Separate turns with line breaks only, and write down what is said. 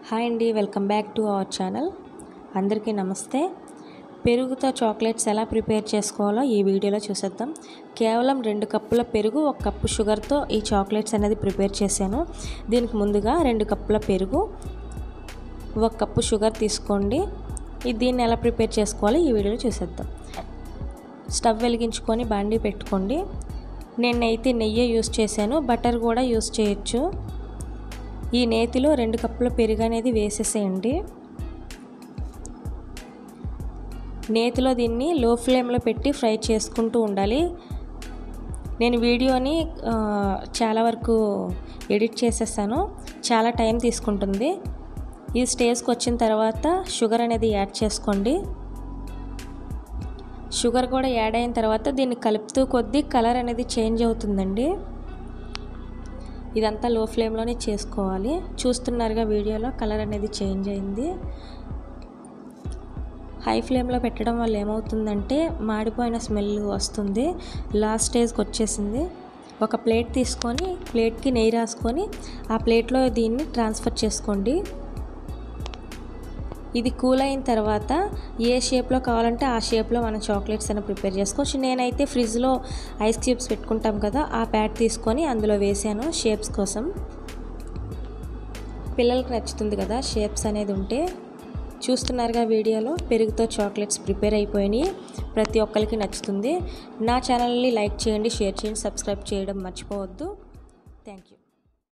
hi అండి welcome back to our channel అందరికీ నమస్తే పెరుగుతో చాక్లెట్స్ ఎలా ప్రిపేర్ చేసుకోవాలో ఈ వీడియోలో చూసేద్దాం కేవలం రెండు కప్పుల పెరుగు ఒక కప్పు షుగర్తో ఈ చాక్లెట్స్ అనేది ప్రిపేర్ చేశాను దీనికి ముందుగా రెండు కప్పుల పెరుగు ఒక కప్పు షుగర్ తీసుకోండి ఇది దీన్ని ఎలా ప్రిపేర్ చేసుకోవాలో ఈ వీడియోలో చూసేద్దాం స్టవ్ వెలిగించుకొని బాండీ పెట్టుకోండి నేనైతే నెయ్యి యూస్ చేశాను బటర్ కూడా యూస్ చేయొచ్చు ఈ నేతిలో రెండు కప్పుల పెరుగు అనేది వేసేసేయండి నేతిలో దీన్ని లో ఫ్లేమ్లో పెట్టి ఫ్రై చేసుకుంటూ ఉండాలి నేను వీడియోని చాలా వరకు ఎడిట్ చేసేసాను చాలా టైం తీసుకుంటుంది ఈ స్టేజ్కి వచ్చిన తర్వాత షుగర్ అనేది యాడ్ చేసుకోండి షుగర్ కూడా యాడ్ అయిన తర్వాత దీన్ని కలుపుతూ కొద్దీ కలర్ అనేది చేంజ్ అవుతుందండి ఇదంతా లో ఫ్లేమ్లోనే చేసుకోవాలి చూస్తున్నారుగా వీడియోలో కలర్ అనేది చేంజ్ అయింది హై ఫ్లేమ్లో పెట్టడం వల్ల ఏమవుతుందంటే మాడిపోయిన స్మెల్ వస్తుంది లాస్ట్ స్టేజ్కి వచ్చేసింది ఒక ప్లేట్ తీసుకొని ప్లేట్కి నెయ్యి రాసుకొని ఆ ప్లేట్లో దీన్ని ట్రాన్స్ఫర్ చేసుకోండి ఇది కూల్ అయిన తర్వాత ఏ షేప్లో కావాలంటే ఆ షేప్లో మనం చాక్లెట్స్ అయినా ప్రిపేర్ చేసుకోవచ్చు నేనైతే ఫ్రిడ్జ్లో ఐస్ క్యూబ్స్ పెట్టుకుంటాం కదా ఆ ప్యాడ్ తీసుకొని అందులో వేసాను షేప్స్ కోసం పిల్లలకి నచ్చుతుంది కదా షేప్స్ అనేది ఉంటే చూస్తున్నారుగా వీడియోలో పెరుగుతో చాక్లెట్స్ ప్రిపేర్ అయిపోయినాయి ప్రతి ఒక్కరికి నచ్చుతుంది నా ఛానల్ని లైక్ చేయండి షేర్ చేయండి సబ్స్క్రైబ్ చేయడం మర్చిపోవద్దు థ్యాంక్ యూ